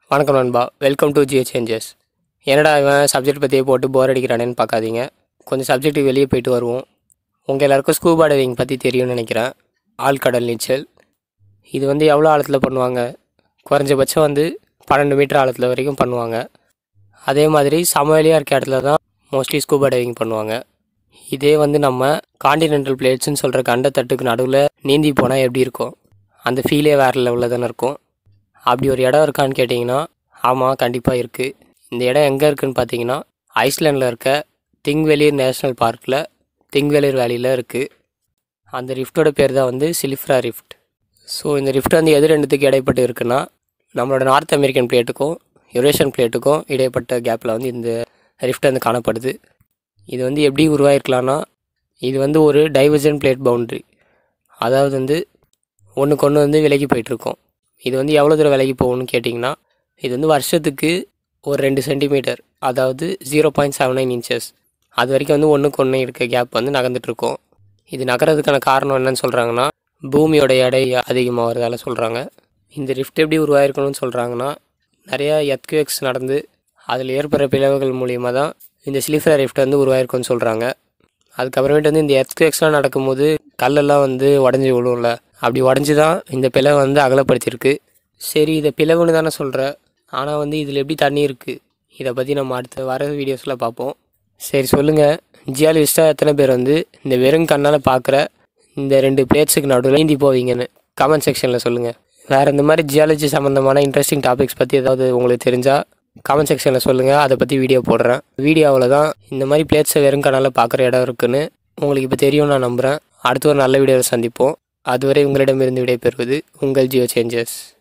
வணக்கம் நண்பா welcome to Jio changes என்னடா இவன் சப்ஜெக்ட் பற்றியே போட்டு போர் அடிக்கிறானேன்னு பார்க்காதீங்க கொஞ்சம் சப்ஜெக்ட்டுக்கு வெளியே போயிட்டு வருவோம் உங்கள் எல்லாருக்கும் ஸ்கூபா டைவிங் பற்றி தெரியும்னு நினைக்கிறேன் ஆழ்கடல் நீச்சல் இது வந்து எவ்வளோ ஆழத்தில் பண்ணுவாங்க குறைஞ்சபட்சம் வந்து பன்னெண்டு மீட்டர் ஆழத்தில் வரைக்கும் பண்ணுவாங்க அதே மாதிரி சமவெளியாக இருக்க இடத்துல தான் மோஸ்ட்லி ஸ்கூபா டைவிங் பண்ணுவாங்க இதே வந்து நம்ம காண்டினென்டல் பிளேட்ஸ்னு சொல்கிற கண்டத்தட்டுக்கு நடுவில் நீந்தி போனால் எப்படி இருக்கும் அந்த ஃபீலே வேறு லெவலில் தானே இருக்கும் அப்படி ஒரு இடம் இருக்கான்னு கேட்டிங்கன்னா ஆமாம் கண்டிப்பாக இருக்குது இந்த இடம் எங்கே இருக்குன்னு பார்த்தீங்கன்னா ஐஸ்லாண்டில் இருக்க திங்வெளிர் நேஷ்னல் பார்க்கில் திங்வெளிர் வேலியில் இருக்குது அந்த ரிஃப்ட்டோட பேர் தான் வந்து சிலிஃப்ரா ரிஃப்ட் ஸோ இந்த ரிஃப்ட் வந்து எது ரெண்டுத்துக்கு இடைப்பட்டு இருக்குன்னா நம்மளோட நார்த் அமெரிக்கன் பிளேட்டுக்கும் யுரேஷியன் பிளேட்டுக்கும் இடைப்பட்ட கேப்பில் வந்து இந்த ரிஃப்ட் வந்து காணப்படுது இது வந்து எப்படி உருவாயிருக்கலாம்னா இது வந்து ஒரு டைவர்ஜன் பிளேட் பவுண்ட்ரி அதாவது வந்து ஒன்றுக்கு ஒன்று வந்து விலகி போயிட்டுருக்கோம் இது வந்து எவ்வளோ தூரம் விலகி போகும்னு கேட்டிங்கன்னா இது வந்து வருஷத்துக்கு ஒரு ரெண்டு சென்டிமீட்டர் அதாவது zero point seven nine inches அது வரைக்கும் வந்து ஒன்றுக்கு ஒன்று இருக்க கேப் வந்து நகர்ந்துட்டுருக்கோம் இது நகர்றதுக்கான காரணம் என்னன்னு சொல்கிறாங்கன்னா பூமியோட எடை அதிகமாகிறதால சொல்கிறாங்க இந்த ரிஃப்ட் எப்படி உருவாயிருக்கணும்னு சொல்கிறாங்கன்னா நிறையா எர்த்குவேக்ஸ் நடந்து அதில் ஏற்படுற பிளவுகள் மூலியமாக தான் இந்த சிலிஃபர் ரிஃப்ட் வந்து உருவாயிருக்கும்னு சொல்கிறாங்க அதுக்கப்புறமேட்டு வந்து இந்த எர்த்குவேக்ஸ்லாம் நடக்கும்போது கல்லெல்லாம் வந்து உடஞ்சி விழும்ல அப்படி உடஞ்சி தான் இந்த பிளவை வந்து அகலப்படுத்தியிருக்கு சரி இதை பிளவுன்னு தானே சொல்கிற ஆனால் வந்து இதில் எப்படி தண்ணி இருக்குது இதை பற்றி நம்ம அடுத்த வர வீடியோஸில் பார்ப்போம் சரி சொல்லுங்கள் ஜியாலஜிஸ்ட்டாக எத்தனை பேர் வந்து இந்த வெறும் கண்ணால் பார்க்குற இந்த ரெண்டு பிளேட்ஸுக்கு நடுவில் நீந்தி போவீங்கன்னு கமெண்ட் செக்ஷனில் சொல்லுங்கள் வேறு இந்த மாதிரி ஜியாலஜி சம்மந்தமான இன்ட்ரெஸ்டிங் டாபிக்ஸ் பற்றி ஏதாவது உங்களுக்கு தெரிஞ்சால் கமெண்ட் செக்ஷனில் சொல்லுங்கள் அதை பற்றி வீடியோ போடுறேன் வீடியோவில் தான் இந்த மாதிரி பிளேட்ஸை வெறும் கண்ணால் பார்க்குற இடம் இருக்குன்னு உங்களுக்கு இப்போ தெரியும் நான் நம்புகிறேன் அடுத்து ஒரு நல்ல வீடியோவில் சந்திப்போம் அதுவரை உங்களிடமிருந்து விடைபெறுவது உங்கள் ஜியோ சேஞ்சஸ்